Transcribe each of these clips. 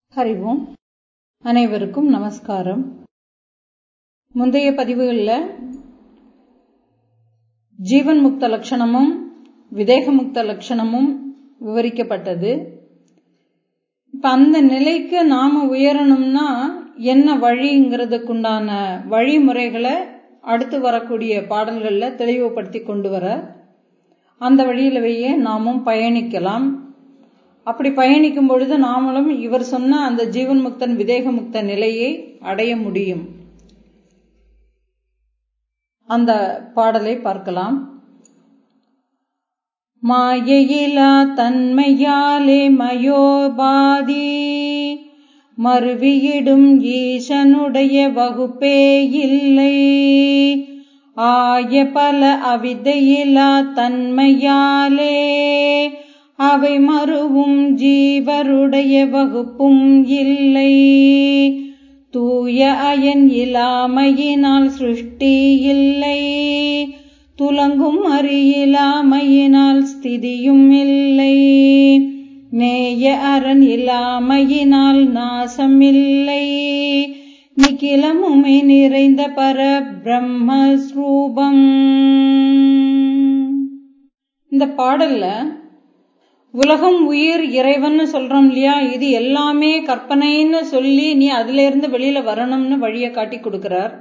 ஹரி ஓம் அனைவருக்கும் நமஸ்காரம் முந்தைய பதிவுகளில் ஜீவன் முக்த லட்சணமும் விதேக முக்த லட்சணமும் விவரிக்கப்பட்டது இப்ப அந்த நிலைக்கு நாம உயரணும்னா என்ன வழிங்கிறதுக்குண்டான வழிமுறைகளை அடுத்து வரக்கூடிய பாடல்கள்ல தெளிவுபடுத்தி கொண்டு வர அந்த வழியிலவையே நாமும் பயணிக்கலாம் அப்படி பயணிக்கும் பொழுது நாமளும் இவர் சொன்ன அந்த ஜீவன் முக்தன் விதேக முக்த நிலையை அடைய முடியும் அந்த பாடலை பார்க்கலாம் மாயையிலா தன்மையாலே மயோபாதி மறுவியிடும் ஈசனுடைய வகுப்பே இல்லை ஆய பல அவிதையிலா தன்மையாலே அவை மறுவும் ஜீவருடைய வகுப்பும் இல்லை தூய அயன் இலாமையினால் சிருஷ்டி இல்லை துலங்கும் அறியிலாமையினால் ஸ்திதியும் இல்லை நேய அரண் இல்லாமையினால் நாசம் இல்லை நிக்கிலமுமே நிறைந்த பர பிரம்மஸ்ரூபம் இந்த பாடல்ல உலகம் உயிர் இறைவன் சொல்றோம் இல்லையா இது எல்லாமே கற்பனைன்னு சொல்லி நீ அதுல இருந்து வெளியில வரணும்னு வழிய காட்டி கொடுக்கிறார்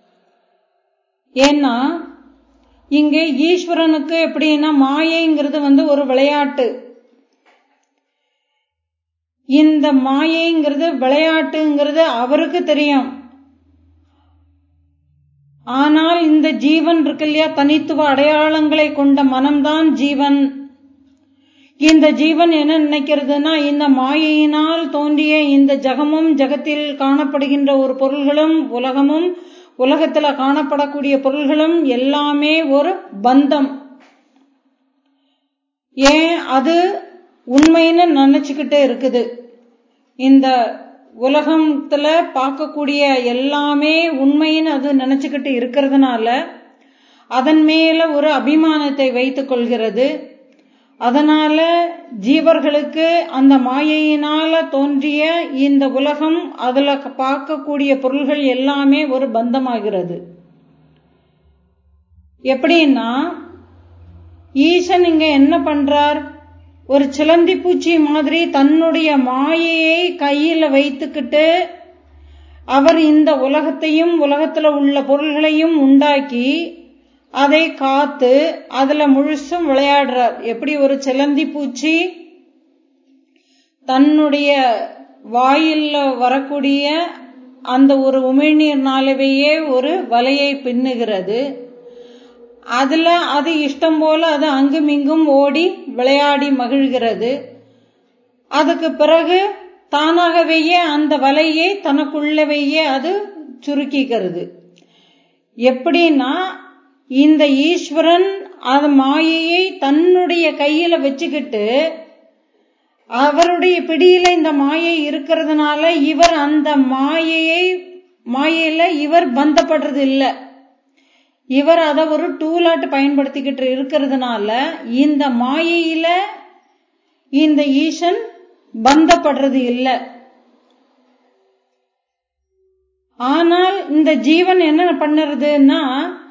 ஏன்னா இங்க ஈஸ்வரனுக்கு எப்படின்னா மாயைங்கிறது வந்து ஒரு விளையாட்டு இந்த மாயைங்கிறது விளையாட்டுங்கிறது அவருக்கு தெரியும் ஆனால் இந்த ஜீவன் இருக்கு இல்லையா தனித்துவ அடையாளங்களை கொண்ட மனம்தான் ஜீவன் இந்த ஜீவன் என்ன நினைக்கிறதுனா இந்த மாயையினால் தோன்றிய இந்த ஜகமும் ஜகத்தில் காணப்படுகின்ற ஒரு பொருள்களும் உலகமும் உலகத்துல காணப்படக்கூடிய பொருள்களும் எல்லாமே ஒரு பந்தம் ஏன் அது உண்மைன்னு நினைச்சுக்கிட்டு இருக்குது இந்த உலகத்துல பார்க்கக்கூடிய எல்லாமே உண்மைன்னு அது நினைச்சுக்கிட்டு இருக்கிறதுனால அதன் மேல ஒரு அபிமானத்தை வைத்துக் கொள்கிறது அதனால ஜீவர்களுக்கு அந்த மாயையினால தோன்றிய இந்த உலகம் அதுல பார்க்கக்கூடிய பொருள்கள் எல்லாமே ஒரு பந்தமாகிறது எப்படின்னா ஈசன் இங்க என்ன பண்றார் ஒரு சிலந்தி பூச்சி மாதிரி தன்னுடைய மாயையை கையில வைத்துக்கிட்டு அவர் இந்த உலகத்தையும் உலகத்துல உள்ள பொருள்களையும் உண்டாக்கி அதை காத்து அதுல முழுசும் விளையாடுறார் எப்படி ஒரு சிலந்தி பூச்சி தன்னுடைய வாயில வரக்கூடிய அந்த ஒரு உமிழ்நீர்னாலவையே ஒரு வலையை பின்னுகிறது அதுல அது இஷ்டம் போல அது அங்கும் இங்கும் ஓடி விளையாடி மகிழ்கிறது அதுக்கு பிறகு தானாகவேயே அந்த வலையை தனக்குள்ளவையே அது சுருக்கிக்கிறது எப்படின்னா இந்த ஈஸ்வரன் அது மாயையை தன்னுடைய கையில வச்சுக்கிட்டு அவருடைய பிடியில இந்த மாயை இருக்கிறதுனால இவர் அந்த மாயையை மாயையில இவர் பந்தப்படுறது இல்லை இவர் அதை ஒரு டூலாட்டு பயன்படுத்திக்கிட்டு இருக்கிறதுனால இந்த மாயையில இந்த ஈசன் பந்தப்படுறது இல்லை ஆனால் இந்த ஜீவன் என்ன பண்ணுறதுன்னா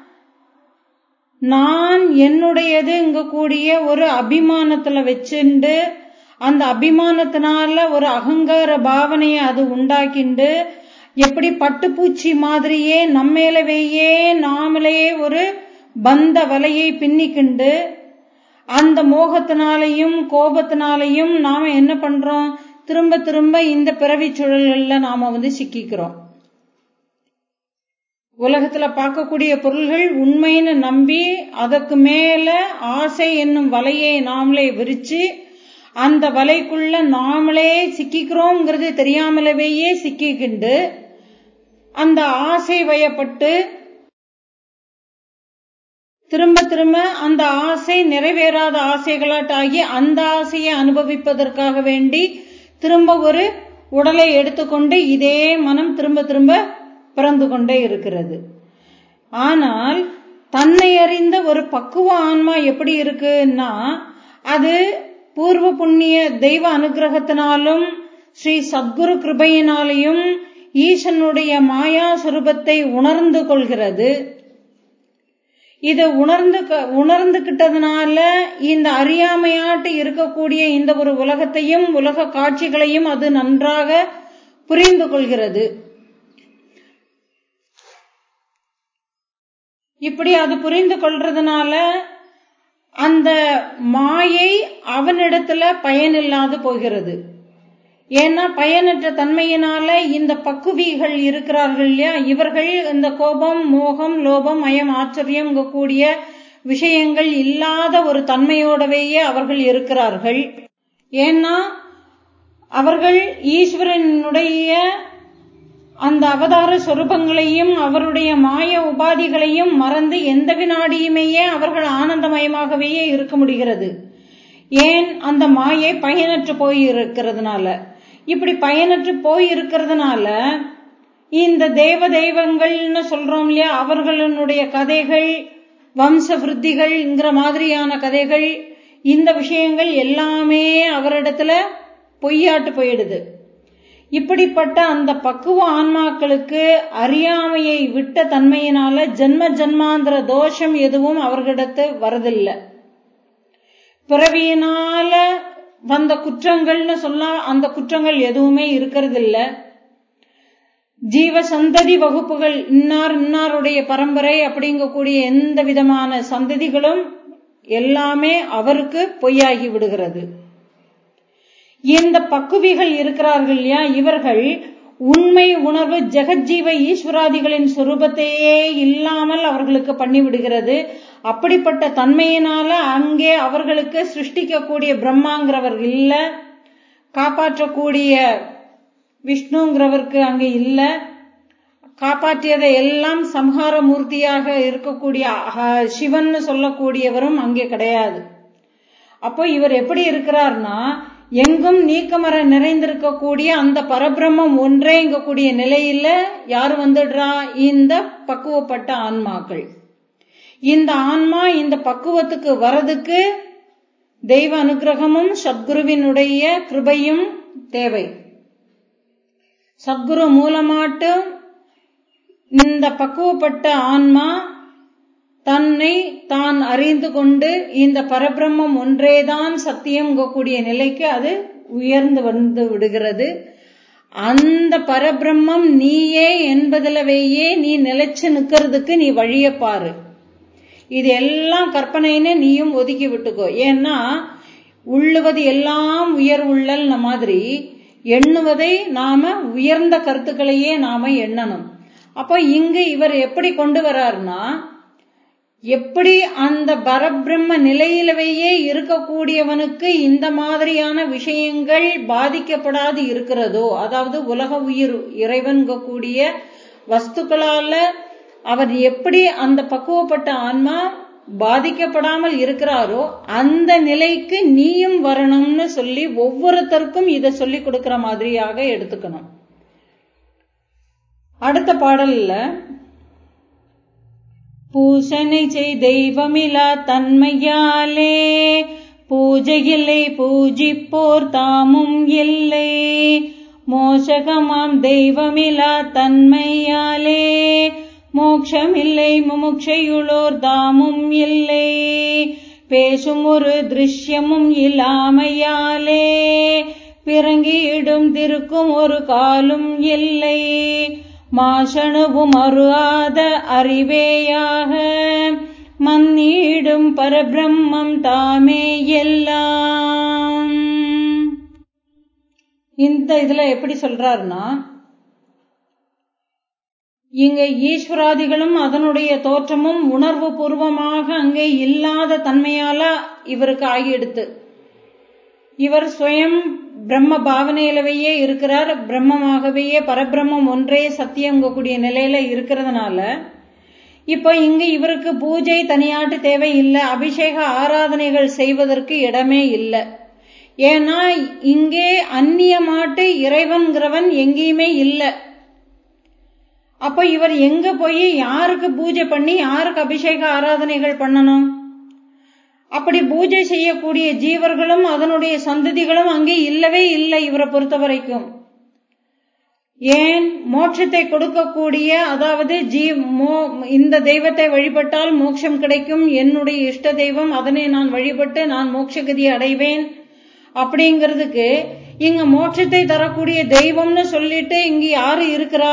நான் என்னுடையது இங்க கூடிய ஒரு அபிமானத்துல வச்சுண்டு அந்த அபிமானத்தினால ஒரு அகங்கார பாவனையை அது உண்டாக்கிண்டு எப்படி பட்டுப்பூச்சி மாதிரியே நம்மேலவையே நாமளே ஒரு பந்த வலையை பின்னிக்கிண்டு அந்த மோகத்தினாலையும் கோபத்தினாலையும் நாம என்ன பண்றோம் திரும்ப திரும்ப இந்த பிறவி சுழல்கள்ல நாம வந்து சிக்கிக்கிறோம் உலகத்துல பார்க்கக்கூடிய பொருள்கள் உண்மைன்னு நம்பி அதற்கு மேல ஆசை என்னும் வலையை நாமளே விரிச்சு அந்த வலைக்குள்ள நாமளே சிக்கிக்கிறோங்கிறது தெரியாமலவேயே சிக்கிக்கிண்டு அந்த ஆசை வயப்பட்டு திரும்ப திரும்ப அந்த ஆசை நிறைவேறாத ஆசைகளாட்டாகி அந்த ஆசையை அனுபவிப்பதற்காக வேண்டி திரும்ப ஒரு உடலை எடுத்துக்கொண்டு இதே மனம் திரும்ப திரும்ப பிறந்து கொண்டே இருக்கிறது ஆனால் தன்னை அறிந்த ஒரு பக்குவ ஆன்மா எப்படி இருக்குன்னா அது பூர்வ புண்ணிய தெய்வ அனுகிரகத்தினாலும் ஸ்ரீ சத்குரு கிருபையினாலையும் ஈசனுடைய மாயா சுரூபத்தை உணர்ந்து கொள்கிறது இது உணர்ந்து உணர்ந்துகிட்டதுனால இந்த அறியாமையாட்டு இருக்கக்கூடிய இந்த ஒரு உலகத்தையும் உலக காட்சிகளையும் அது நன்றாக புரிந்து கொள்கிறது இப்படி அது புரிந்து கொள்றதுனால அந்த மாயை அவனிடத்துல பயனில்லாது போகிறது ஏன்னா பயனற்ற தன்மையினால இந்த பக்குவிகள் இருக்கிறார்கள் இல்லையா இவர்கள் இந்த கோபம் மோகம் லோபம் மயம் ஆச்சரியம் கூடிய விஷயங்கள் இல்லாத ஒரு தன்மையோடவேயே அவர்கள் இருக்கிறார்கள் ஏன்னா அவர்கள் ஈஸ்வரனுடைய அந்த அவதார சொரூபங்களையும் அவருடைய மாய உபாதிகளையும் மறந்து எந்த வினாடியுமேயே அவர்கள் ஆனந்தமயமாகவே இருக்க முடிகிறது ஏன் அந்த மாயை பயனற்று போய் இருக்கிறதுனால இப்படி பயனற்று போய் இருக்கிறதுனால இந்த தேவ தெய்வங்கள்னு சொல்றோம் இல்லையா அவர்களுடைய கதைகள் வம்ச விருத்திகள்ங்கிற மாதிரியான கதைகள் இந்த விஷயங்கள் எல்லாமே அவரிடத்துல பொய்யாட்டு போயிடுது இப்படிப்பட்ட அந்த பக்குவ ஆன்மாக்களுக்கு அறியாமையை விட்ட தன்மையினால ஜென்ம ஜன்மாந்திர தோஷம் எதுவும் அவர்களிடத்து வரதில்லை பிறவியினால வந்த குற்றங்கள்னு சொன்னா அந்த குற்றங்கள் எதுவுமே இருக்கிறது இல்ல ஜீவ சந்ததி வகுப்புகள் இன்னார் இன்னாருடைய பரம்பரை அப்படிங்கக்கூடிய எந்த விதமான சந்ததிகளும் எல்லாமே அவருக்கு பொய்யாகி விடுகிறது இந்த பக்குவிகள் இருக்கிறார்கள் இல்லையா இவர்கள் உண்மை உணர்வு ஜெகஜீவ ஈஸ்வராதிகளின் சுரூபத்தையே இல்லாமல் அவர்களுக்கு பண்ணிவிடுகிறது அப்படிப்பட்ட தன்மையினால அங்கே அவர்களுக்கு சிருஷ்டிக்கக்கூடிய பிரம்மாங்கிறவர் இல்ல காப்பாற்றக்கூடிய விஷ்ணுங்கிறவருக்கு அங்கே இல்ல காப்பாற்றியதை எல்லாம் சம்ஹார மூர்த்தியாக இருக்கக்கூடிய சிவன் சொல்லக்கூடியவரும் அங்கே கிடையாது அப்போ இவர் எப்படி இருக்கிறார்னா எங்கும் நீக்கமர நிறைந்திருக்கக்கூடிய அந்த பரபிரம்மம் ஒன்றேங்கக்கூடிய நிலையில யாரு வந்துடுறா இந்த பக்குவப்பட்ட ஆன்மாக்கள் இந்த ஆன்மா இந்த பக்குவத்துக்கு வரதுக்கு தெய்வ அனுகிரகமும் சத்குருவினுடைய கிருபையும் தேவை சத்குரு மூலமாட்டு இந்த பக்குவப்பட்ட ஆன்மா தன்னை தான் அறிந்து கொண்டு இந்த பரபிரம்மம் ஒன்றேதான் சத்தியம் கூடிய நிலைக்கு அது உயர்ந்து வந்து விடுகிறது அந்த பரபிரம்மம் நீயே என்பதிலவேயே நீ நிலைச்சு நிக்கிறதுக்கு நீ வழிய பாரு இது எல்லாம் கற்பனைன்னு நீயும் ஒதுக்கி விட்டுக்கோ ஏன்னா உள்ளுவது எல்லாம் உயர் உள்ளல் மாதிரி எண்ணுவதை நாம உயர்ந்த கருத்துக்களையே நாம எண்ணணும் அப்போ இங்கு இவர் எப்படி கொண்டு வர்றாருன்னா எப்படி அந்த பரபிரம்ம நிலையிலவையே இருக்கக்கூடியவனுக்கு இந்த மாதிரியான விஷயங்கள் பாதிக்கப்படாது இருக்கிறதோ அதாவது உலக உயிர் இறைவன் கூடிய வஸ்துக்களால அவர் எப்படி அந்த பக்குவப்பட்ட ஆன்மா பாதிக்கப்படாமல் இருக்கிறாரோ அந்த நிலைக்கு நீயும் வரணும்னு சொல்லி ஒவ்வொருத்தருக்கும் இதை சொல்லி கொடுக்கிற மாதிரியாக எடுத்துக்கணும் அடுத்த பாடல்ல பூசனை செய் தெய்வமிலா தன்மையாலே பூஜையில்லை பூஜிப்போர் தாமும் இல்லை மோசகமாம் தெய்வமிலா தன்மையாலே மோக்ஷமில்லை முமுட்சையுளோர் தாமும் இல்லை பேசும் ஒரு திருஷ்யமும் இல்லாமையாலே பிறங்கியிடும் திருக்கும் ஒரு காலும் இல்லை மாசணுவும் அருகாத அறிவேயாக மன்னீடும் பரபிரம்மம் தாமே எல்லாம் இந்த இதுல எப்படி சொல்றாருன்னா இங்க ஈஸ்வராதிகளும் அதனுடைய தோற்றமும் உணர்வு பூர்வமாக அங்கே இல்லாத தன்மையால இவருக்கு ஆகிடுத்து இவர் சுயம் பிரம்ம பாவனையிலவையே இருக்கிறார் பிரம்மமாகவே பரபிரம்மம் ஒன்றே சத்தியங்கக்கூடிய நிலையில இருக்கிறதுனால இப்போ இங்க இவருக்கு பூஜை தனியாட்டு தேவை இல்லை அபிஷேக ஆராதனைகள் செய்வதற்கு இடமே இல்லை ஏன்னா இங்கே அந்நியமாட்டு இறைவன்கிறவன் எங்கேயுமே இல்லை அப்ப இவர் எங்க போய் யாருக்கு பூஜை பண்ணி யாருக்கு அபிஷேக ஆராதனைகள் பண்ணணும் அப்படி பூஜை செய்யக்கூடிய ஜீவர்களும் அதனுடைய சந்ததிகளும் அங்கே இல்லவே இல்லை இவரை பொறுத்த வரைக்கும் ஏன் மோட்சத்தை கொடுக்கக்கூடிய அதாவது ஜீ மோ இந்த தெய்வத்தை வழிபட்டால் மோட்சம் கிடைக்கும் என்னுடைய இஷ்ட தெய்வம் அதனை நான் வழிபட்டு நான் மோட்சகதி அடைவேன் அப்படிங்கிறதுக்கு இங்க மோட்சத்தை தரக்கூடிய தெய்வம்னு சொல்லிட்டு இங்க யாரு இருக்கிறா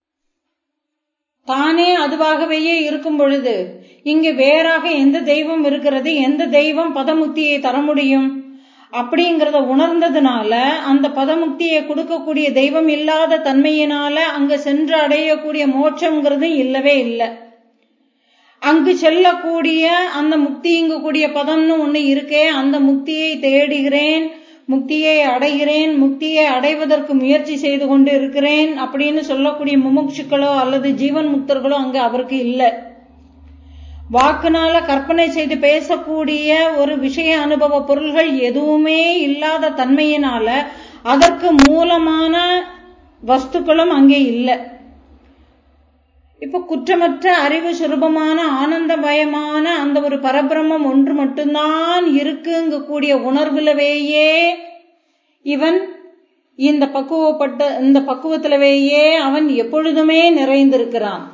தானே அதுவாகவே இருக்கும் பொழுது இங்கு வேறாக எந்த தெய்வம் இருக்கிறது எந்த தெய்வம் பதமுக்தியை தர முடியும் அப்படிங்கறத உணர்ந்ததுனால அந்த பதமுக்தியை கொடுக்கக்கூடிய தெய்வம் இல்லாத தன்மையினால அங்க சென்று அடையக்கூடிய மோட்சம்ங்கிறது இல்லவே இல்லை அங்கு செல்லக்கூடிய அந்த முக்திங்கக்கூடிய பதம்னு ஒண்ணு இருக்கே அந்த முக்தியை தேடுகிறேன் முக்தியை அடைகிறேன் முக்தியை அடைவதற்கு முயற்சி செய்து கொண்டு இருக்கிறேன் அப்படின்னு சொல்லக்கூடிய முமுட்சுக்களோ அல்லது ஜீவன் முக்தர்களோ அங்க அவருக்கு இல்லை வாக்குனால கற்பனை செய்து பேசக்கூடிய ஒரு விஷய அனுபவ பொருள்கள் எதுவுமே இல்லாத தன்மையினால அதற்கு மூலமான வஸ்துக்களும் அங்கே இல்லை இப்ப குற்றமற்ற அறிவு சுரூபமான ஆனந்தமயமான அந்த ஒரு பரபிரம்மம் ஒன்று மட்டும்தான் இருக்குங்க கூடிய உணர்வுலவேயே இவன் இந்த பக்குவப்பட்ட இந்த பக்குவத்திலவேயே அவன் எப்பொழுதுமே நிறைந்திருக்கிறான்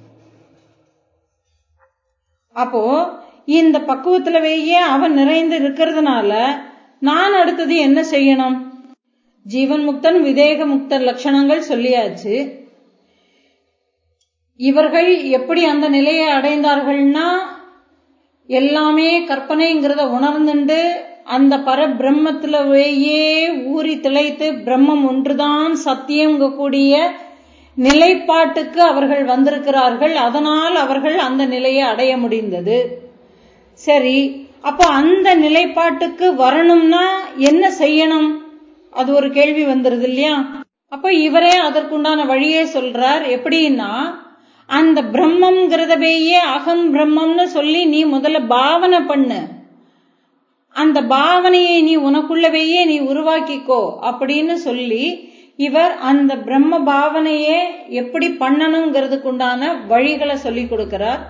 அப்போ இந்த பக்குவத்திலவேயே அவன் நிறைந்து இருக்கிறதுனால நான் அடுத்தது என்ன செய்யணும் ஜீவன் முக்தன் விதேக முக்தன் லட்சணங்கள் சொல்லியாச்சு இவர்கள் எப்படி அந்த நிலையை அடைந்தார்கள்னா எல்லாமே கற்பனைங்கிறத உணர்ந்துண்டு அந்த பரபிரம்மத்திலேயே ஊறி திளைத்து பிரம்மம் ஒன்றுதான் சத்தியங்கக்கூடிய நிலைப்பாட்டுக்கு அவர்கள் வந்திருக்கிறார்கள் அதனால் அவர்கள் அந்த நிலையை அடைய முடிந்தது சரி அப்போ அந்த நிலைப்பாட்டுக்கு வரணும்னா என்ன செய்யணும் அது ஒரு கேள்வி வந்துருது இல்லையா அப்ப இவரே அதற்குண்டான வழியே சொல்றார் எப்படின்னா அந்த பிரம்மங்கிறதவையே அகம் பிரம்மம்னு சொல்லி நீ முதல்ல பாவனை பண்ணு அந்த பாவனையை நீ உனக்குள்ளவையே நீ உருவாக்கிக்கோ அப்படின்னு சொல்லி இவர் அந்த பிரம்ம பாவனையே எப்படி பண்ணணுங்கிறதுக்குண்டான வழிகளை சொல்லி கொடுக்கிறார்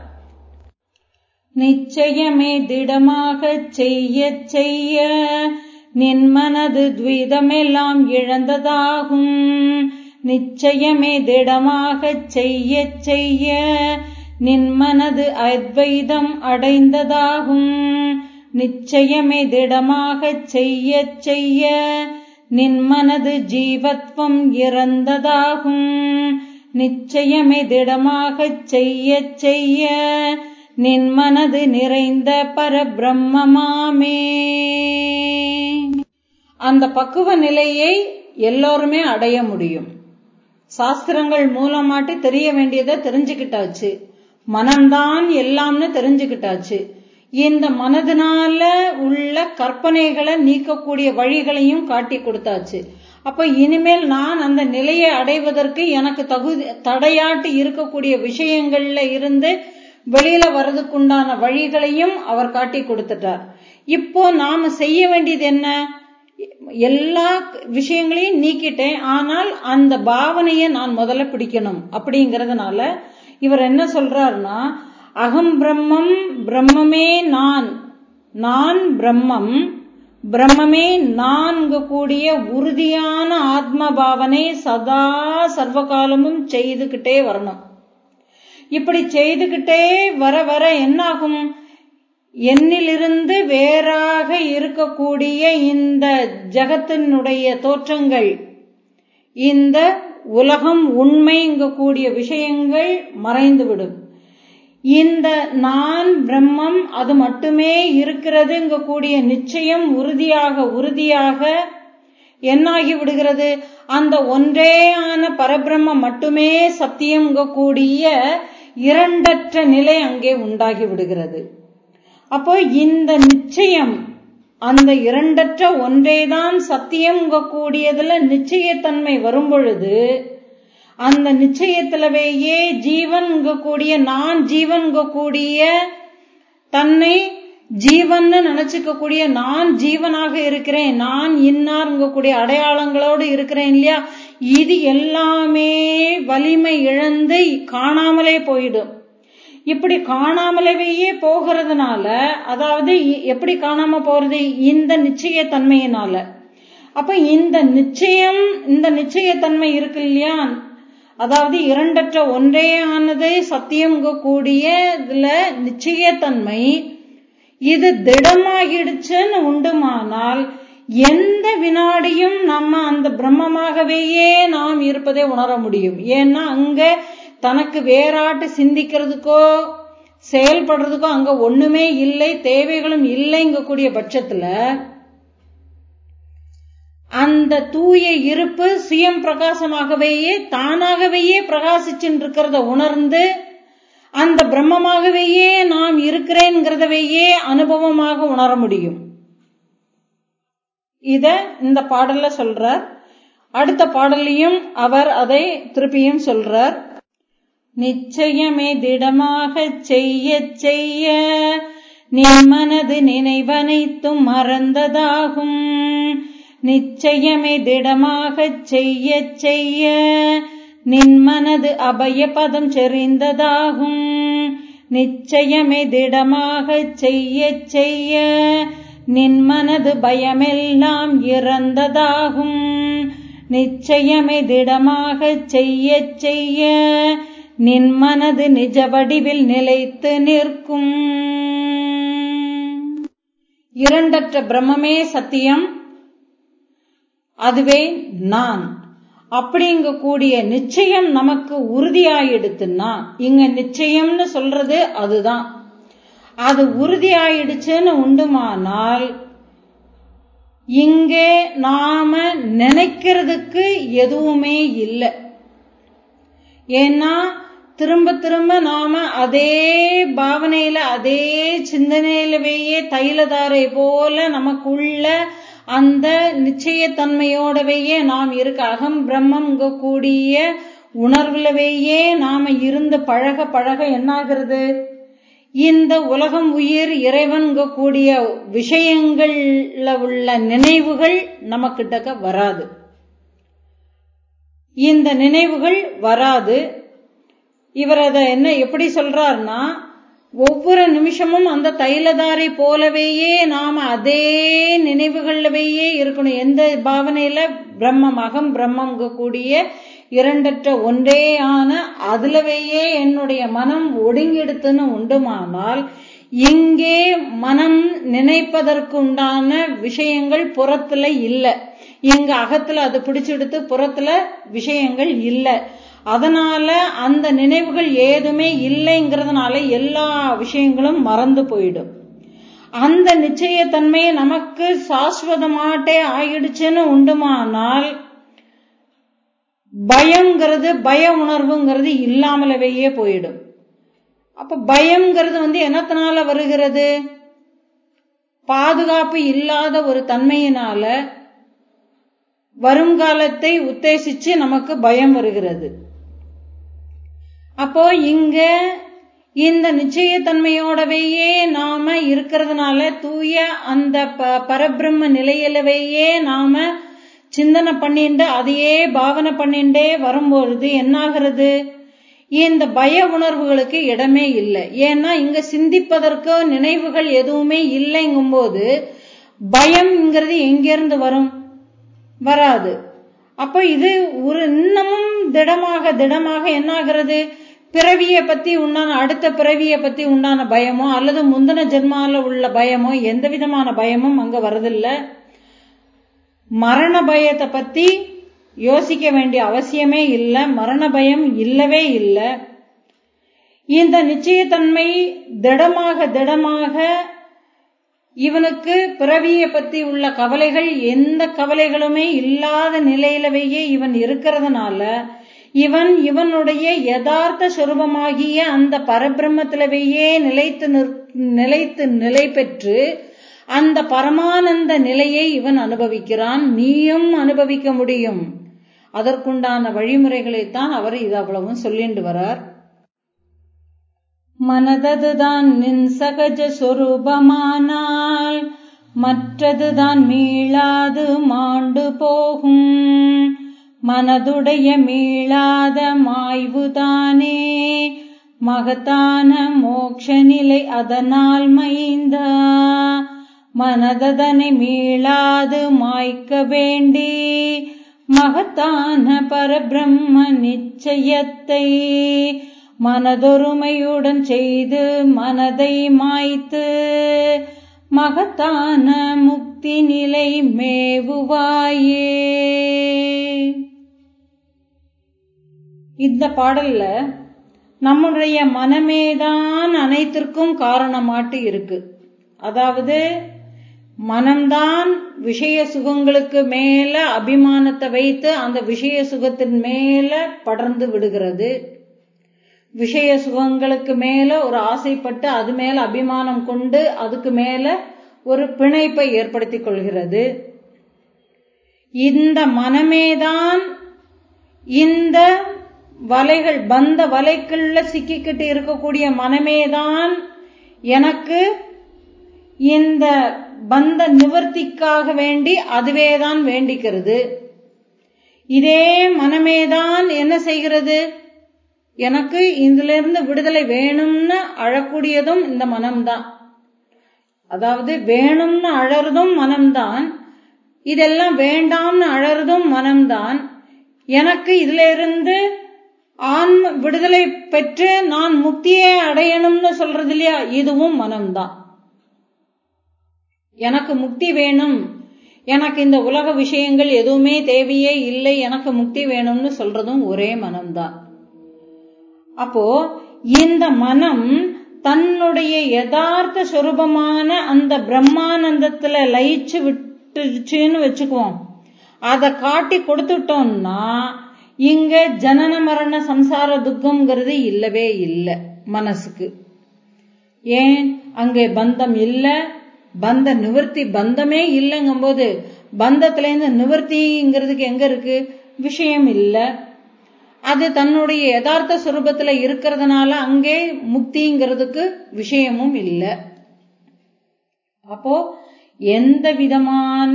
நிச்சயமே திடமாக செய்ய செய்ய நின் மனது துவிதமெல்லாம் இழந்ததாகும் நிச்சயமே திடமாக செய்ய செய்ய நின் மனது அத்வைதம் அடைந்ததாகும் நிச்சயமே திடமாக செய்ய செய்ய நின் மனது ஜீவத்வம் இறந்ததாகும் நிச்சயமே திடமாக செய்ய செய்ய நின் மனது நிறைந்த பரபிரம்மமாமே அந்த பக்குவ நிலையை எல்லோருமே அடைய முடியும் சாஸ்திரங்கள் மூலமாட்டு தெரிய வேண்டியதை தெரிஞ்சுக்கிட்டாச்சு மனம்தான் எல்லாம்னு தெரிஞ்சுக்கிட்டாச்சு இந்த மனதினால உள்ள கற்பனைகளை நீக்கக்கூடிய வழிகளையும் காட்டி கொடுத்தாச்சு அப்ப இனிமேல் நான் அந்த நிலையை அடைவதற்கு எனக்கு தகுதி தடையாட்டு இருக்கக்கூடிய விஷயங்கள்ல இருந்து வெளியில வர்றதுக்குண்டான வழிகளையும் அவர் காட்டி கொடுத்துட்டார் இப்போ நாம செய்ய வேண்டியது என்ன எல்லா விஷயங்களையும் நீக்கிட்டேன் ஆனால் அந்த பாவனையை நான் முதல்ல பிடிக்கணும் அப்படிங்கறதுனால இவர் என்ன சொல்றாருன்னா அகம் பிரம்மம் பிரம்மமே நான் நான் பிரம்மம் பிரம்மமே நான்கு கூடிய உறுதியான ஆத்ம பாவனை சதா சர்வகாலமும் செய்துகிட்டே வரணும் இப்படி செய்துகிட்டே வர வர என்னாகும் என்னிலிருந்து வேறாக இருக்கக்கூடிய இந்த ஜகத்தினுடைய தோற்றங்கள் இந்த உலகம் உண்மைங்க கூடிய விஷயங்கள் மறைந்துவிடும் இந்த நான் பிரம்மம் அது மட்டுமே இருக்கிறதுங்க கூடிய நிச்சயம் உறுதியாக உறுதியாக என்னாகி விடுகிறது அந்த ஒன்றேயான பரபிரம்மம் மட்டுமே சத்தியங்க கூடிய இரண்டற்ற நிலை அங்கே உண்டாகி விடுகிறது அப்போ இந்த நிச்சயம் அந்த இரண்டற்ற ஒன்றேதான் சத்தியங்க கூடியதுல நிச்சயத்தன்மை வரும் பொழுது அந்த நிச்சயத்திலவேயே ஜீவன்க கூடிய நான் ஜீவன்க கூடிய தன்னை ஜீவன்னு நினைச்சுக்க கூடிய நான் ஜீவனாக இருக்கிறேன் நான் இன்னார்ங்க கூடிய அடையாளங்களோடு இருக்கிறேன் இல்லையா இது எல்லாமே வலிமை இழந்து காணாமலே போயிடும் இப்படி காணாமலேயே போகிறதுனால அதாவது எப்படி காணாம போறது இந்த நிச்சயத்தன்மையினால அப்ப இந்த நிச்சயம் இந்த நிச்சயத்தன்மை இருக்கு இல்லையா அதாவது இரண்டற்ற ஒன்றே ஆனது சத்தியம் கூடிய இதுல நிச்சயத்தன்மை இது திடமாகிடுச்சுன்னு உண்டுமானால் எந்த வினாடியும் நம்ம அந்த பிரம்மமாகவேயே நாம் இருப்பதை உணர முடியும் ஏன்னா அங்க தனக்கு வேறாட்டு சிந்திக்கிறதுக்கோ செயல்படுறதுக்கோ அங்க ஒண்ணுமே இல்லை தேவைகளும் இல்லைங்க கூடிய பட்சத்துல அந்த தூய இருப்பு சுயம் பிரகாசமாகவேயே தானாகவேயே பிரகாசிச்சுட்டு இருக்கிறத உணர்ந்து அந்த பிரம்மமாகவேயே நாம் இருக்கிறேங்கிறதவையே அனுபவமாக உணர முடியும் இத இந்த பாடல்ல சொல்றார் அடுத்த பாடலையும் அவர் அதை திருப்பியும் சொல்றார் நிச்சயமே திடமாக செய்ய செய்ய நீ மனது நினைவனைத்தும் மறந்ததாகும் நிச்சயமே திடமாக செய்ய செய்ய நின் மனது அபய பதம் செறிந்ததாகும் நிச்சயமே திடமாக செய்ய செய்ய நின் மனது பயமெல்லாம் இறந்ததாகும் நிச்சயமே திடமாக செய்ய செய்ய நின் மனது நிஜ வடிவில் நிலைத்து நிற்கும் இரண்டற்ற பிரம்மமே சத்தியம் அதுவே நான் அப்படிங்க கூடிய நிச்சயம் நமக்கு உறுதியாயிடுத்துன்னா இங்க நிச்சயம்னு சொல்றது அதுதான் அது உறுதியாயிடுச்சுன்னு உண்டுமானால் இங்கே நாம நினைக்கிறதுக்கு எதுவுமே இல்லை ஏன்னா திரும்ப திரும்ப நாம அதே பாவனையில அதே சிந்தனையிலவேயே தைலதாரை போல நமக்குள்ள அந்த நிச்சயத்தன்மையோடவேயே நாம் இருக்க அகம் பிரம்மம் கூடிய உணர்வுலவேயே நாம இருந்து பழக பழக என்னாகிறது இந்த உலகம் உயிர் இறைவன் கூடிய விஷயங்கள்ல உள்ள நினைவுகள் நமக்கிட்டக்க வராது இந்த நினைவுகள் வராது இவர் அதை என்ன எப்படி சொல்றாருன்னா ஒவ்வொரு நிமிஷமும் அந்த தைலதாரை போலவேயே நாம அதே நினைவுகள்லவேயே இருக்கணும் எந்த பாவனையில பிரம்மம் அகம் பிரம்மம் கூடிய இரண்டற்ற ஒன்றே ஆன அதுலவேயே என்னுடைய மனம் ஒடுங்கெடுத்துன்னு உண்டுமானால் இங்கே மனம் நினைப்பதற்கு உண்டான விஷயங்கள் புறத்துல இல்லை எங்க அகத்துல அது பிடிச்செடுத்து புறத்துல விஷயங்கள் இல்லை அதனால அந்த நினைவுகள் ஏதுமே இல்லைங்கிறதுனால எல்லா விஷயங்களும் மறந்து போயிடும் அந்த நிச்சயத்தன்மை நமக்கு சாஸ்வதமாட்டே ஆயிடுச்சுன்னு உண்டுமானால் பயங்கிறது பய உணர்வுங்கிறது இல்லாமலவேயே போயிடும் அப்ப பயம்ங்கிறது வந்து என்னத்தினால வருகிறது பாதுகாப்பு இல்லாத ஒரு தன்மையினால வருங்காலத்தை உத்தேசிச்சு நமக்கு பயம் வருகிறது அப்போ இங்க இந்த நிச்சயத்தன்மையோடவேயே நாம இருக்கிறதுனால தூய அந்த பரபிரம்ம நிலையிலவேயே நாம சிந்தனை பண்ணிட்டு அதையே பாவனை பண்ணிண்டே வரும்பொழுது என்னாகிறது இந்த பய உணர்வுகளுக்கு இடமே இல்லை ஏன்னா இங்க சிந்திப்பதற்கோ நினைவுகள் எதுவுமே இல்லைங்கும்போது பயம்ங்கிறது எங்கிருந்து வரும் வராது அப்போ இது ஒரு இன்னமும் திடமாக திடமாக என்னாகிறது பிறவியை பத்தி உண்டான அடுத்த பிறவியை பத்தி உண்டான பயமோ அல்லது முந்தின ஜென்மால உள்ள பயமோ எந்த விதமான பயமும் அங்க வரதில்லை மரண பயத்தை பத்தி யோசிக்க வேண்டிய அவசியமே இல்லை மரண பயம் இல்லவே இல்லை இந்த நிச்சயத்தன்மை திடமாக திடமாக இவனுக்கு பிறவியை பத்தி உள்ள கவலைகள் எந்த கவலைகளுமே இல்லாத நிலையிலவேயே இவன் இருக்கிறதுனால இவன் இவனுடைய யதார்த்த சுரூபமாகிய அந்த பரபிரம்மத்திலவேயே நிலைத்து நிலைத்து நிலை பெற்று அந்த பரமானந்த நிலையை இவன் அனுபவிக்கிறான் நீயும் அனுபவிக்க முடியும் அதற்குண்டான வழிமுறைகளைத்தான் அவர் இது அவ்வளவும் சொல்லிட்டு வரார் மனததுதான் நின் சகஜ சொரூபமானால் மற்றதுதான் மீளாது மாண்டு போகும் மனதுடைய மீளாத மாய்வுதானே மகத்தான மோட்ச நிலை அதனால் மைந்தா மனததனை மீளாது மாய்க்க வேண்டி மகத்தான பரபிரம்ம நிச்சயத்தை மனதொருமையுடன் செய்து மனதை மாய்த்து மகத்தான முக்தி நிலை மேவுவாயே இந்த பாடல்ல நம்முடைய மனமேதான் அனைத்திற்கும் காரணமாட்டு இருக்கு அதாவது மனம்தான் விஷய சுகங்களுக்கு மேல அபிமானத்தை வைத்து அந்த விஷய சுகத்தின் மேல படர்ந்து விடுகிறது விஷய சுகங்களுக்கு மேல ஒரு ஆசைப்பட்டு அது மேல அபிமானம் கொண்டு அதுக்கு மேல ஒரு பிணைப்பை ஏற்படுத்திக் கொள்கிறது இந்த மனமேதான் இந்த வலைகள் பந்த வலைக்குள்ள சிக்கிக்கிட்டு இருக்கக்கூடிய மனமேதான் எனக்கு இந்த பந்த நிவர்த்திக்காக வேண்டி அதுவேதான் வேண்டிக்கிறது இதே மனமேதான் என்ன செய்கிறது எனக்கு இதிலிருந்து விடுதலை வேணும்னு அழக்கூடியதும் இந்த மனம்தான் அதாவது வேணும்னு அழறதும் மனம்தான் இதெல்லாம் வேண்டாம்னு அழறதும் மனம்தான் எனக்கு இதுல இருந்து ஆன்ம விடுதலை பெற்று நான் முக்தியை அடையணும்னு சொல்றது இல்லையா இதுவும் மனம்தான் எனக்கு முக்தி வேணும் எனக்கு இந்த உலக விஷயங்கள் எதுவுமே தேவையே இல்லை எனக்கு முக்தி வேணும்னு சொல்றதும் ஒரே மனம்தான் அப்போ இந்த மனம் தன்னுடைய யதார்த்த சொரூபமான அந்த பிரம்மானந்தத்துல லயிச்சு விட்டுச்சுன்னு வச்சுக்குவோம் அதை காட்டி கொடுத்துட்டோம்னா இங்க ஜனன மரண சம்சார துக்கம்ங்கிறது இல்லவே இல்லை மனசுக்கு ஏன் அங்கே பந்தம் இல்லை பந்த நிவர்த்தி பந்தமே இல்லைங்கும் போது பந்தத்துல இருந்து நிவர்த்திங்கிறதுக்கு எங்க இருக்கு விஷயம் இல்லை அது தன்னுடைய யதார்த்த சுரூபத்துல இருக்கிறதுனால அங்கே முக்திங்கிறதுக்கு விஷயமும் இல்லை அப்போ எந்த விதமான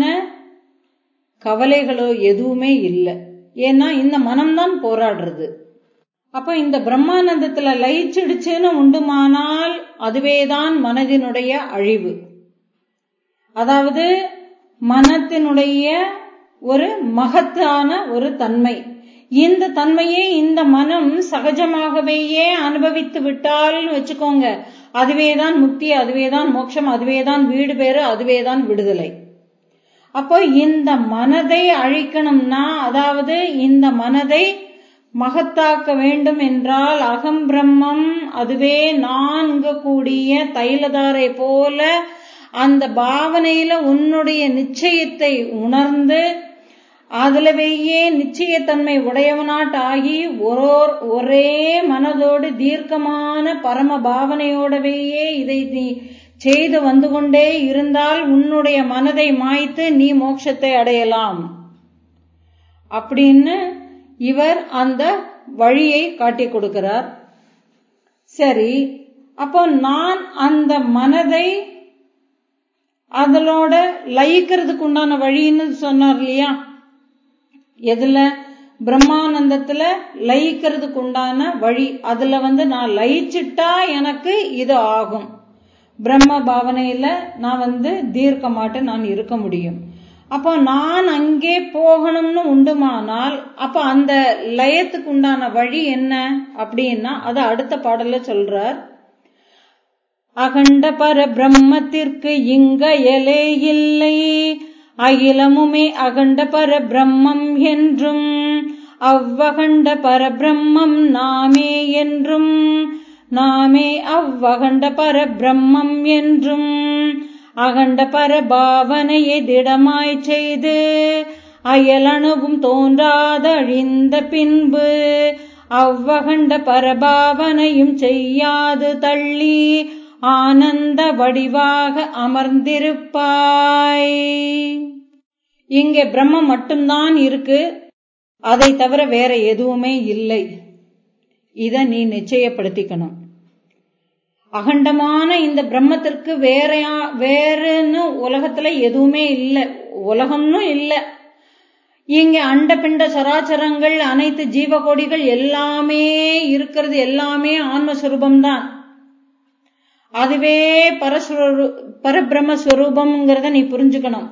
கவலைகளோ எதுவுமே இல்லை ஏன்னா இந்த மனம்தான் போராடுறது அப்ப இந்த பிரம்மானந்தத்துல லயிச்சிடுச்சுன்னு உண்டுமானால் அதுவேதான் மனதினுடைய அழிவு அதாவது மனத்தினுடைய ஒரு மகத்தான ஒரு தன்மை இந்த தன்மையை இந்த மனம் சகஜமாகவேயே அனுபவித்து விட்டால்னு வச்சுக்கோங்க அதுவேதான் முக்தி அதுவேதான் மோட்சம் அதுவேதான் வீடு பேரு அதுவேதான் விடுதலை அப்போ இந்த மனதை அழிக்கணும்னா அதாவது இந்த மனதை மகத்தாக்க வேண்டும் என்றால் அகம் பிரம்மம் அதுவே நான்கு கூடிய தைலதாரை போல அந்த பாவனையில உன்னுடைய நிச்சயத்தை உணர்ந்து அதுலவேயே நிச்சயத்தன்மை உடையவனாட்டாகி ஒரோர் ஒரே மனதோடு தீர்க்கமான பரம பாவனையோடவேயே இதை நீ செய்து வந்து கொண்டே இருந்தால் உன்னுடைய மனதை மாய்த்து நீ மோட்சத்தை அடையலாம் அப்படின்னு இவர் அந்த வழியை காட்டி கொடுக்கிறார் சரி அப்போ நான் அந்த மனதை அதனோட லயிக்கிறதுக்கு உண்டான வழின்னு சொன்னார் இல்லையா எதுல பிரம்மானந்தத்துல லயிக்கிறதுக்கு உண்டான வழி அதுல வந்து நான் லயிச்சிட்டா எனக்கு இது ஆகும் பிரம்ம பாவனையில நான் வந்து தீர்க்கமாட்டு நான் இருக்க முடியும் அப்போ நான் அங்கே போகணும்னு உண்டுமானால் அப்ப அந்த லயத்துக்கு உண்டான வழி என்ன அப்படின்னா அது அடுத்த பாடல்ல சொல்றார் அகண்ட பர பிரம்மத்திற்கு இங்க எலே இல்லை அகிலமுமே அகண்ட பர பிரம்மம் என்றும் அவ்வகண்ட பரபிரம்மம் நாமே என்றும் நாமே அவ்வகண்ட பரபிரம்மம் என்றும் அகண்ட பரபாவனையை திடமாய் செய்து அயலணுவும் தோன்றாத அழிந்த பின்பு அவ்வகண்ட பரபாவனையும் செய்யாது தள்ளி ஆனந்த வடிவாக அமர்ந்திருப்பாய் இங்கே பிரம்மம் மட்டும்தான் இருக்கு அதை தவிர வேற எதுவுமே இல்லை இத நீ நிச்சயப்படுத்திக்கணும் அகண்டமான இந்த பிரம்மத்திற்கு வேறையா வேறுன்னு உலகத்துல எதுவுமே இல்லை உலகம்னு இல்லை இங்க அண்ட பிண்ட சராச்சரங்கள் அனைத்து ஜீவகோடிகள் எல்லாமே இருக்கிறது எல்லாமே ஆன்மஸ்வரூபம்தான் அதுவே பரஸ்வரு பரபிரம்மஸ்வரூபம்ங்கிறத நீ புரிஞ்சுக்கணும்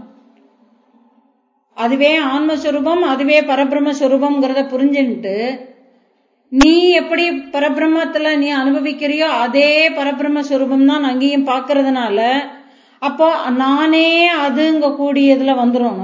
அதுவே ஆன்மஸ்வரூபம் அதுவே பரபிரம்மஸ்வரூபம்ங்கிறத புரிஞ்சுட்டு நீ எப்படி பரபிரம்மத்துல நீ அனுபவிக்கிறியோ அதே பரபிரம்மஸ்வரூபம் தான் அங்கேயும் பார்க்கறதுனால அப்போ நானே அதுங்க கூடியதுல வந்துடும்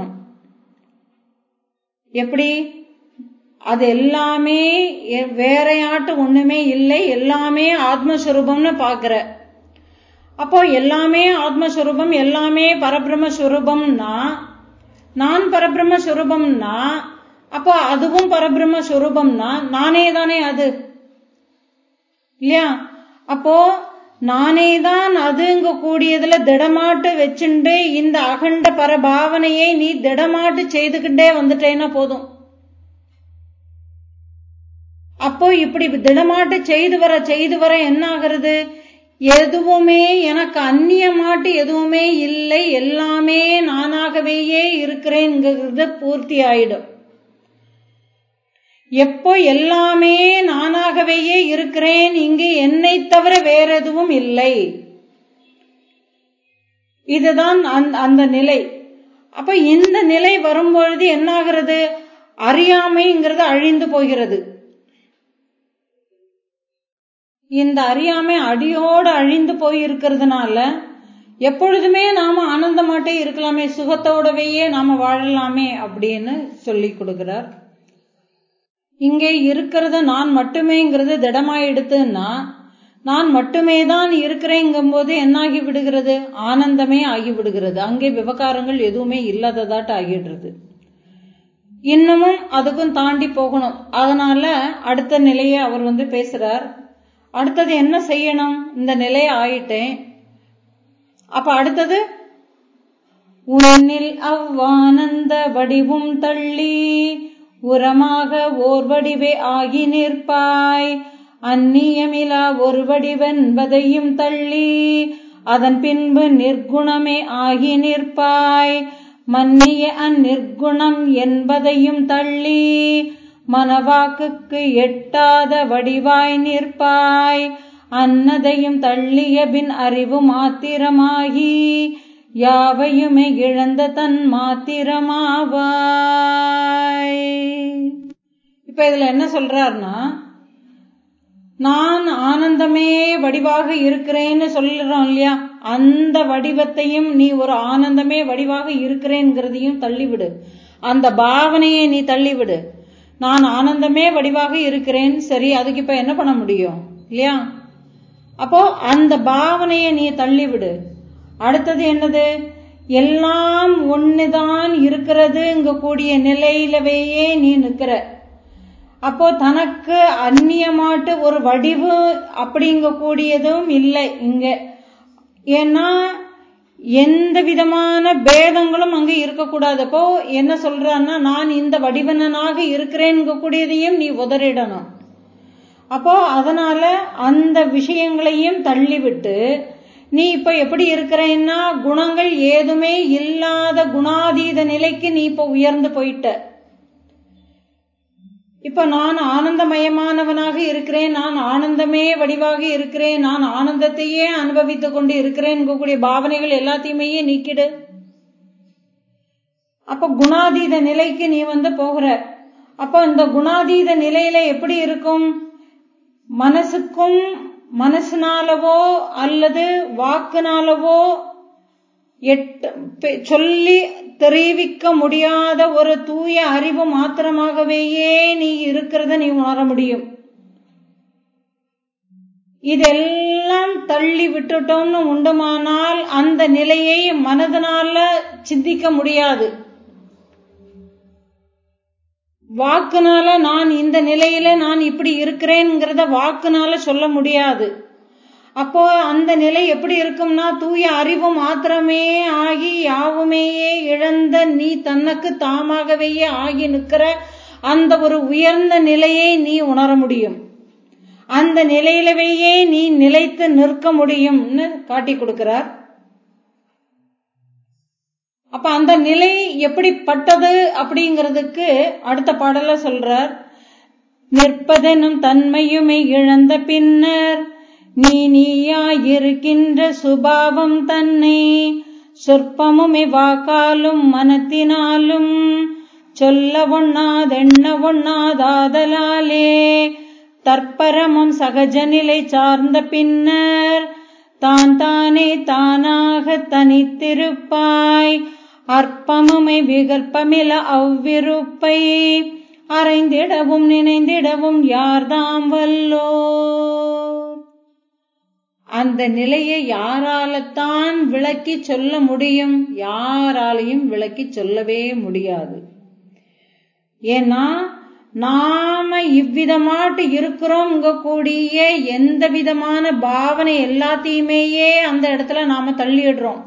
எப்படி அது எல்லாமே வேறையாட்டு ஒண்ணுமே இல்லை எல்லாமே ஆத்மஸ்வரூபம்னு பாக்குற அப்போ எல்லாமே ஆத்மஸ்வரூபம் எல்லாமே பரபிரம்மஸ்வரூபம்னா நான் பரபிரம்மஸ்வரூபம்னா அப்போ அதுவும் பரபிரம்மஸ்வரூபம்னா நானே தானே அது இல்லையா அப்போ நானே தான் அதுங்க கூடியதுல திடமாட்டு வச்சுண்டு இந்த அகண்ட பரபாவனையை நீ திடமாட்டு செய்துகிட்டே வந்துட்டேன்னா போதும் அப்போ இப்படி திடமாட்டு செய்து வர செய்து வர என்ன ஆகிறது எதுவுமே எனக்கு அந்நியமாட்டு எதுவுமே இல்லை எல்லாமே நானாகவேயே இருக்கிறேங்கிறது பூர்த்தி ஆயிடும் எப்போ எல்லாமே நானாகவேயே இருக்கிறேன் இங்கு என்னை தவிர வேற எதுவும் இல்லை இதுதான் அந்த நிலை அப்ப இந்த நிலை வரும்பொழுது என்ன ஆகிறது அறியாமைங்கிறது அழிந்து போகிறது இந்த அறியாமை அடியோடு அழிந்து போய் இருக்கிறதுனால எப்பொழுதுமே நாம ஆனந்தமாட்டே இருக்கலாமே சுகத்தோடவேயே நாம வாழலாமே அப்படின்னு சொல்லி கொடுக்கிறார் இங்கே இருக்கிறத நான் மட்டுமேங்கிறது திடமாயிடுத்துன்னா நான் மட்டுமே தான் இருக்கிறேங்கும் போது என்னாகி விடுகிறது ஆனந்தமே ஆகி விடுகிறது அங்கே விவகாரங்கள் எதுவுமே இல்லாததாட்டு ஆகிடுறது இன்னமும் அதுக்கும் தாண்டி போகணும் அதனால அடுத்த நிலையை அவர் வந்து பேசுறார் அடுத்தது என்ன செய்யணும் இந்த நிலையை ஆயிட்டேன் அப்ப அடுத்தது உன்னில் அவ்வானந்த வடிவும் தள்ளி உரமாக ஓர் வடிவே ஆகி நிற்பாய் அந்நியமிலா ஒரு வடிவென்பதையும் தள்ளி அதன் பின்பு நிர்குணமே ஆகி நிற்பாய் மன்னிய அந்நிர்குணம் என்பதையும் தள்ளி மனவாக்குக்கு எட்டாத வடிவாய் நிற்பாய் அன்னதையும் தள்ளிய பின் அறிவு மாத்திரமாகி யாவையுமே இழந்த தன் மாத்திரமாவாய் இப்ப இதுல என்ன சொல்றாருன்னா நான் ஆனந்தமே வடிவாக இருக்கிறேன்னு சொல்லுறோம் இல்லையா அந்த வடிவத்தையும் நீ ஒரு ஆனந்தமே வடிவாக இருக்கிறேங்கிறதையும் தள்ளிவிடு அந்த பாவனையை நீ தள்ளிவிடு நான் ஆனந்தமே வடிவாக இருக்கிறேன் சரி அதுக்கு இப்ப என்ன பண்ண முடியும் இல்லையா அப்போ அந்த பாவனையை நீ தள்ளிவிடு அடுத்தது என்னது எல்லாம் ஒண்ணுதான் இருக்கிறதுங்க கூடிய நிலையிலவேயே நீ நிக்கிற அப்போ தனக்கு அந்நியமாட்டு ஒரு வடிவு அப்படிங்க கூடியதும் இல்லை இங்க ஏன்னா எந்த விதமான பேதங்களும் அங்க இருக்கக்கூடாது அப்போ என்ன சொல்றான்னா நான் இந்த வடிவனனாக இருக்கிறேங்க கூடியதையும் நீ உதறிடணும் அப்போ அதனால அந்த விஷயங்களையும் தள்ளிவிட்டு நீ இப்ப எப்படி இருக்கிறேன்னா குணங்கள் ஏதுமே இல்லாத குணாதீத நிலைக்கு நீ இப்ப உயர்ந்து போயிட்ட இப்ப நான் ஆனந்தமயமானவனாக இருக்கிறேன் நான் ஆனந்தமே வடிவாக இருக்கிறேன் நான் ஆனந்தத்தையே அனுபவித்துக் கொண்டு இருக்கிறேன் கூடிய பாவனைகள் எல்லாத்தையுமே நீக்கிடு அப்ப குணாதீத நிலைக்கு நீ வந்து போகிற அப்ப இந்த குணாதீத நிலையில எப்படி இருக்கும் மனசுக்கும் மனசுனாலவோ அல்லது வாக்குனாலவோ எட்டு சொல்லி தெரிவிக்க முடியாத ஒரு தூய அறிவு மாத்திரமாகவேயே நீ இருக்கிறத நீ உணர முடியும் இதெல்லாம் தள்ளி விட்டுட்டோம்னு உண்டுமானால் அந்த நிலையை மனதனால சிந்திக்க முடியாது வாக்குனால நான் இந்த நிலையில நான் இப்படி இருக்கிறேங்கிறத வாக்குனால சொல்ல முடியாது அப்போ அந்த நிலை எப்படி இருக்கும்னா தூய அறிவு மாத்திரமே ஆகி யாவுமேயே இழந்த நீ தனக்கு தாமாகவேயே ஆகி நிற்கிற அந்த ஒரு உயர்ந்த நிலையை நீ உணர முடியும் அந்த நிலையிலவேயே நீ நிலைத்து நிற்க முடியும்னு காட்டி கொடுக்கிறார் அப்ப அந்த நிலை எப்படிப்பட்டது அப்படிங்கிறதுக்கு அடுத்த பாடல சொல்றார் நிற்பதெனும் தன்மையுமே இழந்த பின்னர் நீ நீயாயிருக்கின்ற சுபாவம் தன்னை சொற்பமுமே வாக்காலும் மனத்தினாலும் சொல்ல ஒண்ணாதெண்ண ஒண்ணாதாதலாலே தற்பரமும் சகஜ நிலை சார்ந்த பின்னர் தான் தானே தானாக தனித்திருப்பாய் அற்பமுமை விகற்பமில அவ்விருப்பை அறைந்திடவும் நினைந்திடவும் யார்தாம் வல்லோ அந்த நிலையை யாராலத்தான் விளக்கி சொல்ல முடியும் யாராலையும் விளக்கி சொல்லவே முடியாது ஏன்னா நாம இவ்விதமாட்டு இருக்கிறோங்க கூடிய எந்த விதமான பாவனை எல்லாத்தையுமேயே அந்த இடத்துல நாம தள்ளிடுறோம்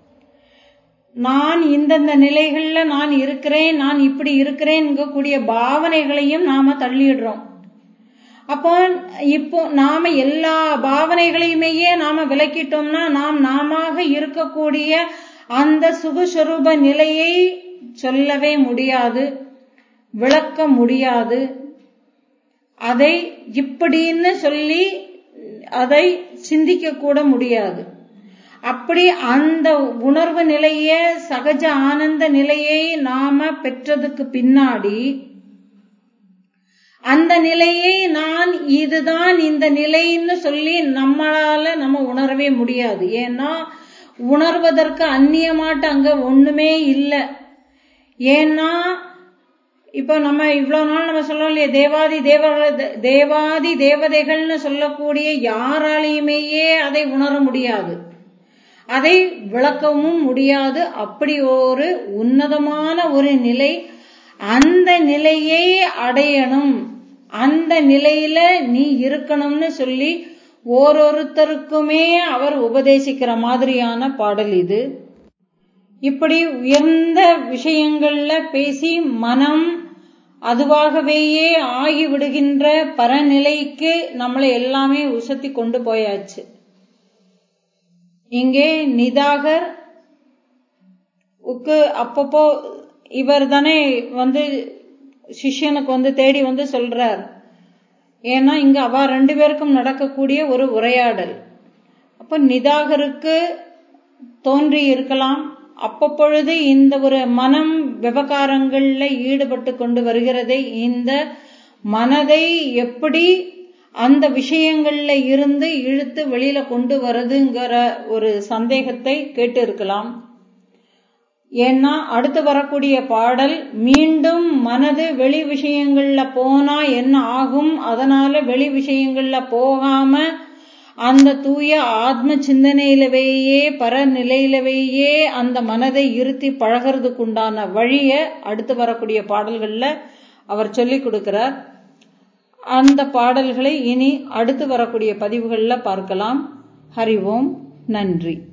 நான் இந்தந்த நிலைகள்ல நான் இருக்கிறேன் நான் இப்படி இருக்கிறேன் கூடிய பாவனைகளையும் நாம தள்ளிடுறோம் அப்போ இப்போ நாம எல்லா பாவனைகளையுமேயே நாம விளக்கிட்டோம்னா நாம் நாம இருக்கக்கூடிய அந்த சுகஸ்வரூப நிலையை சொல்லவே முடியாது விளக்க முடியாது அதை இப்படின்னு சொல்லி அதை சிந்திக்க கூட முடியாது அப்படி அந்த உணர்வு நிலைய சகஜ ஆனந்த நிலையை நாம பெற்றதுக்கு பின்னாடி அந்த நிலையை நான் இதுதான் இந்த நிலைன்னு சொல்லி நம்மளால நம்ம உணரவே முடியாது ஏன்னா உணர்வதற்கு அந்நியமாட்டு அங்க ஒண்ணுமே இல்லை ஏன்னா இப்போ நம்ம இவ்வளவு நாள் நம்ம சொல்லலாம் இல்லையா தேவாதி தேவ தேவாதி தேவதைகள்னு சொல்லக்கூடிய யாராலையுமேயே அதை உணர முடியாது அதை விளக்கவும் முடியாது அப்படி ஒரு உன்னதமான ஒரு நிலை அந்த நிலையை அடையணும் அந்த நிலையில நீ இருக்கணும்னு சொல்லி ஓரொருத்தருக்குமே அவர் உபதேசிக்கிற மாதிரியான பாடல் இது இப்படி உயர்ந்த விஷயங்கள்ல பேசி மனம் அதுவாகவேயே ஆகிவிடுகின்ற பரநிலைக்கு நம்மளை எல்லாமே உசத்தி கொண்டு போயாச்சு இங்கே நிதாகர் உக்கு அப்பப்போ இவர் தானே வந்து சிஷ்யனுக்கு வந்து தேடி வந்து சொல்றார் ஏன்னா இங்க அவ ரெண்டு பேருக்கும் நடக்கக்கூடிய ஒரு உரையாடல் அப்ப நிதாகருக்கு தோன்றி இருக்கலாம் அப்பப்பொழுது இந்த ஒரு மனம் விவகாரங்கள்ல ஈடுபட்டு கொண்டு வருகிறதை இந்த மனதை எப்படி அந்த விஷயங்கள்ல இருந்து இழுத்து வெளியில கொண்டு வருதுங்கிற ஒரு சந்தேகத்தை கேட்டு இருக்கலாம் ஏன்னா அடுத்து வரக்கூடிய பாடல் மீண்டும் மனது வெளி விஷயங்கள்ல போனா என்ன ஆகும் அதனால வெளி விஷயங்கள்ல போகாம அந்த தூய ஆத்ம சிந்தனையிலவேயே பரநிலையிலவேயே அந்த மனதை இருத்தி பழகிறதுக்கு உண்டான வழிய அடுத்து வரக்கூடிய பாடல்கள்ல அவர் சொல்லி கொடுக்கிறார் அந்த பாடல்களை இனி அடுத்து வரக்கூடிய பதிவுகள்ல பார்க்கலாம் ஹரி ஓம் நன்றி